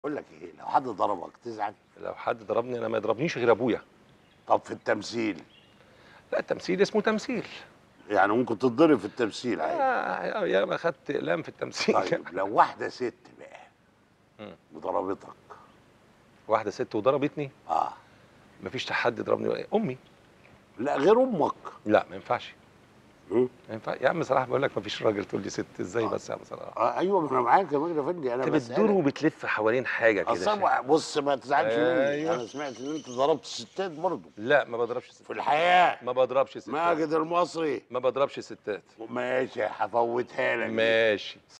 بقول لك ايه لو حد ضربك تزعل لو حد ضربني انا ما يضربنيش غير ابويا طب في التمثيل لا التمثيل اسمه تمثيل يعني ممكن تتضرب في التمثيل عادي آه يا ما خدت اقلام في التمثيل طيب لو واحده ست بقى مم. وضربتك واحده ست وضربتني اه مفيش حد ضربني امي لا غير امك لا ما ينفعش مم. ما ينفع يا عم صلاح بقول لك مفيش راجل تقول لي ست ازاي آه. بس يا عم صلاح آه ايوه ما انا معاك يا مجدي افندي انا انت بسألك. بتدور وبتلف حوالين حاجه كده شايف؟ اصل بص ما تزعلش مني أيوة. انا سمعت ان انت ضربت ستات برضه لا ما بضربش ستات في الحياه ما بضربش ستات ماجد المصري ما بضربش ستات ماشي هفوتها لك ماشي